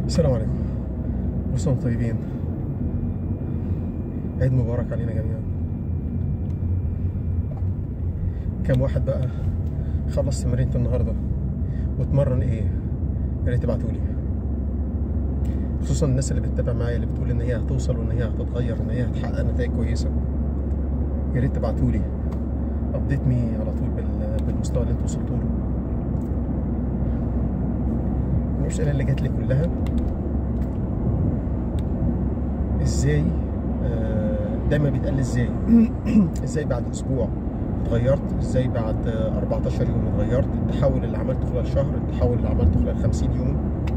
السلام عليكم كل سنة وانتم طيبين عيد مبارك علينا جميعا كام واحد بقى خلص تمرينة النهارده واتمرن ايه يا ريت تبعتولي خصوصا الناس اللي بتتابع معايا اللي بتقول ان هي هتوصل وان هي هتتغير وان هي هتحقق نتائج كويسه يا ريت تبعتولي ابديت مي على طول بال- بالمستوى اللي انتوا وصلتوا له الاسئله اللي جات لي كلها ازاي آه، دايما بيتقال ازاي ازاي بعد اسبوع اتغيرت ازاي بعد آه، 14 يوم اتغيرت التحول اللي عملته خلال شهر التحول اللي عملته خلال 50 يوم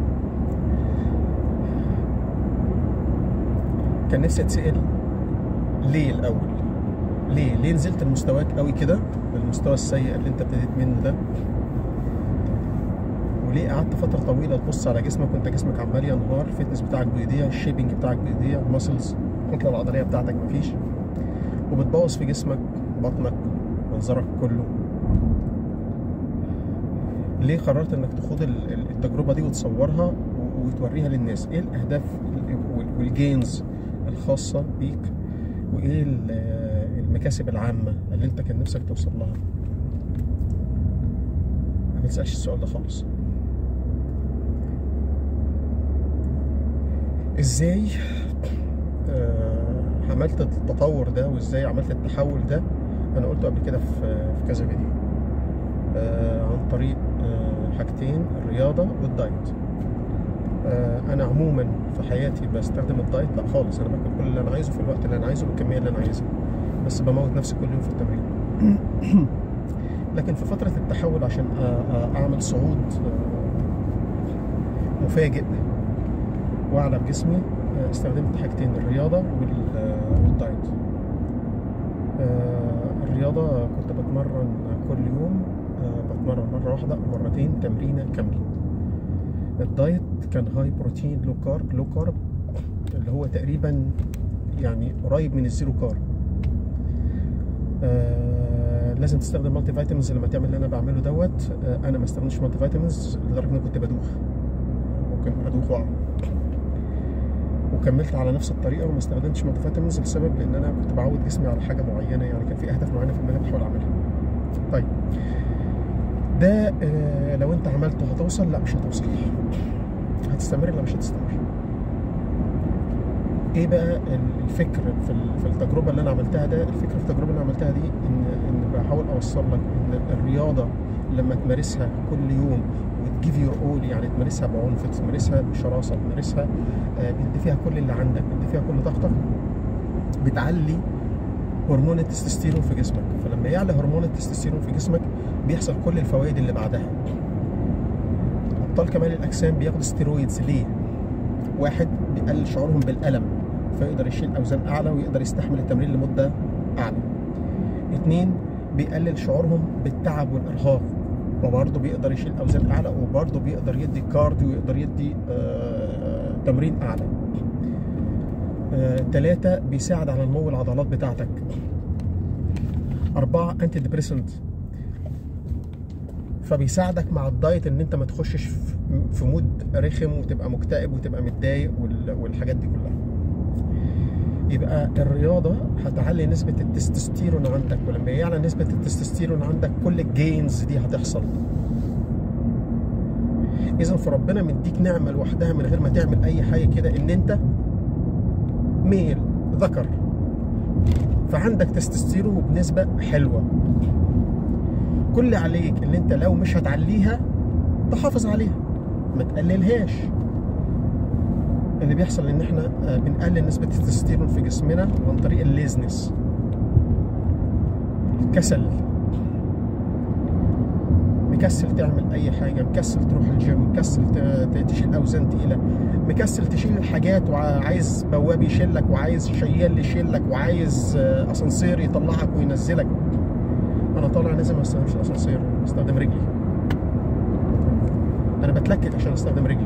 كان نفسي اتسال ليه الاول ليه ليه نزلت لمستواك قوي كده المستوى السيء اللي انت ابتديت منه ده وليه قعدت فتره طويله تبص على جسمك وانت جسمك عمال ينهار الفتنس بتاعك بيضيع الشيبنج بتاعك بيضيع المسلز الكتله العضليه بتاعتك مفيش وبتبوظ في جسمك بطنك منظرك كله ليه قررت انك تخوض ال- ال- التجربه دي وتصورها و- وتوريها للناس ايه الاهداف وال- والجينز الخاصه بيك وايه ال- المكاسب العامه اللي انت كان نفسك توصل لها ما تسالش السؤال ده خالص ازاي آه، عملت التطور ده وازاي عملت التحول ده انا قلته قبل كده في في كذا فيديو آه، عن طريق آه، حاجتين الرياضه والدايت آه، انا عموما في حياتي بستخدم الدايت لا خالص انا باكل كل اللي انا عايزه في الوقت اللي انا عايزه بالكميه اللي انا عايزها بس بموت نفسي كل يوم في التمرين لكن في فتره التحول عشان آه، آه، اعمل صعود آه، مفاجئ واعلى بجسمي آه، استخدمت حاجتين الرياضه وال- آه، والدايت آه، الرياضه كنت بتمرن كل يوم آه، بتمرن مره واحده أو مرتين تمرينه كامله الدايت كان هاي بروتين لو كارب لو كارب اللي هو تقريبا يعني قريب من الزيرو كارب آه لازم تستخدم مالتي فيتامينز لما تعمل اللي انا بعمله دوت آه انا ما استخدمتش مالتي فيتامينز لدرجه ان أنا كنت بدوخ ممكن ادوخ واقع وكملت على نفس الطريقه وما استخدمتش مالتي فيتامينز لسبب لان انا كنت بعود جسمي على حاجه معينه يعني كان في اهداف معينه في دماغي بحاول اعملها طيب ده آه لو انت عملته هتوصل لا مش هتوصل هتستمر لا مش هتستمر ايه بقى ال- الفكر في ال- في التجربه اللي انا عملتها ده الفكره في التجربه اللي انا عملتها دي ان ان بحاول اوصل لك ان الرياضه لما تمارسها كل يوم وتجيف يور اول يعني تمارسها بعنف تمارسها بشراسه تمارسها آه، بتدي فيها كل اللي عندك بتدي فيها كل طاقتك بتعلي هرمون التستوستيرون في جسمك فلما يعلى هرمون التستوستيرون في جسمك بيحصل كل الفوائد اللي بعدها ابطال كمال الاجسام بياخدوا ستيرويدز ليه واحد بيقلل شعورهم بالالم فيقدر يشيل اوزان اعلى ويقدر يستحمل التمرين لمده اعلى اتنين بيقلل شعورهم بالتعب والارهاق وبرضه بيقدر يشيل اوزان اعلى وبرضه بيقدر يدي كارديو ويقدر يدي آه تمرين اعلى آه، تلاتة بيساعد على نمو العضلات بتاعتك أربعة أنتي ديبريسنت فبيساعدك مع الدايت ان انت ما تخشش في- في مود رخم وتبقى مكتئب وتبقى متضايق وال- والحاجات دي كلها يبقى الرياضة هتعلي نسبة التستوستيرون عندك ولما يعلى نسبة التستوستيرون عندك كل الجينز دي هتحصل إذا فربنا مديك نعمة لوحدها من غير ما تعمل أي حاجة كده إن أنت ميل ذكر فعندك تستوستيرون بنسبة حلوة كل اللي عليك ان انت لو مش هتعليها تحافظ عليها ما تقللهاش اللي بيحصل ان احنا آه، بنقلل نسبة التستوستيرون في جسمنا عن طريق الليزنس الكسل مكسل تعمل اي حاجة مكسل تروح الجيم مكسل ت- ت- تشيل اوزان تقيلة مكسل تشيل الحاجات وعايز بواب يشيلك وعايز شيال يشيلك وعايز آه، اسانسير يطلعك وينزلك انا طالع نازل ما استخدمش الاسانسير استخدم رجلي انا بتلكك عشان استخدم رجلي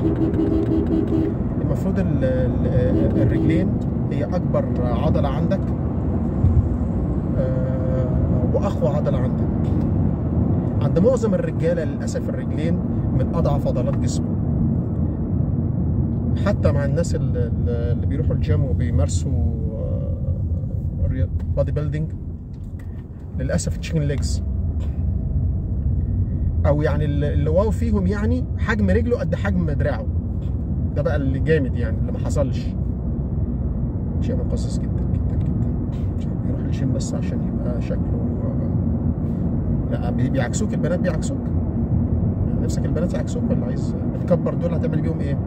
المفروض ال- ال- الرجلين هي اكبر عضله عندك آه، واقوى عضله عندك عند معظم الرجاله للاسف الرجلين من اضعف عضلات جسمه حتى مع الناس اللي, اللي بيروحوا الجيم وبيمارسوا بادي بيلدينج للاسف تشيكن ليجز او يعني اللي اللي واو فيهم يعني حجم رجله قد حجم دراعه ده بقى اللي جامد يعني اللي ما حصلش شيء مقزز جدا جدا جدا عشان بيروح الجيم بس عشان يبقى شكله لا بي- بيعكسوك البنات بيعكسوك يعني نفسك البنات يعكسوك ولا عايز تكبر دول هتعمل بيهم ايه؟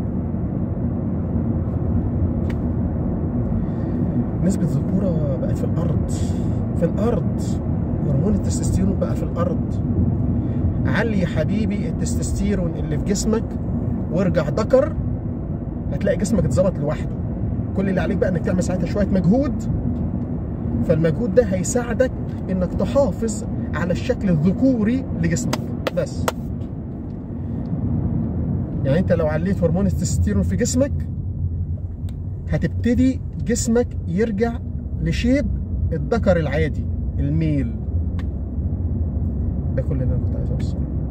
نسبة الذكورة بقت في الأرض في الأرض هرمون التستوستيرون بقى في الأرض علي يا حبيبي التستوستيرون اللي في جسمك وارجع ذكر هتلاقي جسمك اتظبط لوحده كل اللي عليك بقى انك تعمل ساعتها شويه مجهود فالمجهود ده هيساعدك انك تحافظ على الشكل الذكوري لجسمك بس يعني انت لو عليت هرمون التستوستيرون في جسمك هتبتدي جسمك يرجع لشيب الذكر العادي الميل ده كل اللي انا كنت عايز اوصله